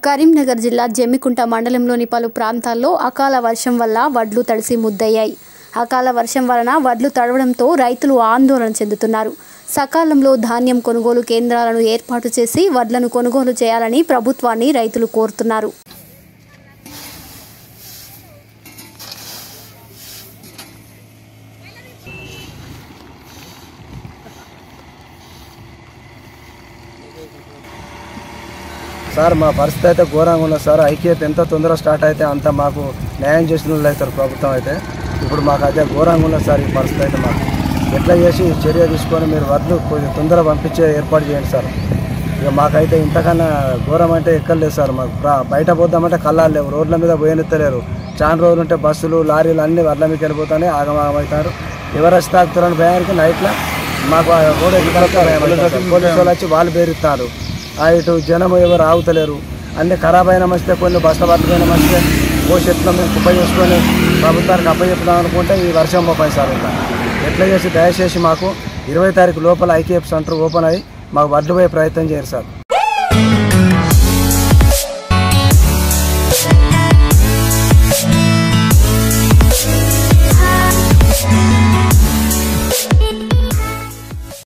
కరీంనగర్ జిల్లా జమ్మికుంట మండలంలోని పలు ప్రాంతాల్లో అకాల వర్షం వల్ల వడ్లు తడిసి ముద్దయ్యాయి అకాల వర్షం వలన వడ్లు తడవడంతో రైతులు ఆందోళన చెందుతున్నారు సకాలంలో ధాన్యం కొనుగోలు కేంద్రాలను ఏర్పాటు చేసి వడ్లను కొనుగోలు చేయాలని ప్రభుత్వాన్ని రైతులు కోరుతున్నారు సార్ మా పరిస్థితి అయితే ఘోరంగా ఉన్నది సార్ ఐక్యత ఎంత తొందరగా స్టార్ట్ అయితే అంత మాకు న్యాయం చేసిన వాళ్ళు అవుతారు ప్రభుత్వం అయితే ఇప్పుడు మాకు అయితే ఘోరంగా ఉన్నది సార్ ఈ పరిస్థితి అయితే మాకు ఎట్లా చేసి చర్య తీసుకొని మీరు వడ్లు కొంచెం తొందరగా పంపించే ఏర్పాటు చేయండి సార్ ఇక మాకైతే ఇంతకన్నా ఘోరం అంటే ఎక్కర్లేదు సార్ మాకు ప్రా- బయట పోద్దామంటే కళ్ళాలు లేవు రోడ్ల మీద పోయనెత్తలేరు చాలా రోజులు ఉంటే బస్సులు లారీలు అన్నీ వడ్ల మీకు వెళ్ళిపోతానే ఆగమాగమవుతారు ఎవరు వచ్చి తాకుతారని భయానికి నైట్లో మాకు ఆ రోడ్ ఎక్కితే పోలీసు వాళ్ళు వచ్చి వాళ్ళు బేరిస్తారు ఆ ఇటు జనం ఎవరు ఆగుతలేరు అన్ని ఖరాబ్ అయిన మస్తే కొన్ని బస్సుల పట్టుకున్న మస్తే ఓ చెట్లు మేము కుప్ప చేసుకొని ప్రభుత్వానికి అప్పచెప్దాం అనుకుంటే ఈ వర్షం పోపాయి సార్ ఇంకా ఎట్లా చేసి దయచేసి మాకు ఇరవై తారీఖు లోపల ఐకేఎఫ్ సెంటర్ ఓపెన్ అయ్యి మాకు వడ్లు పోయే ప్రయత్నం చేయరు సార్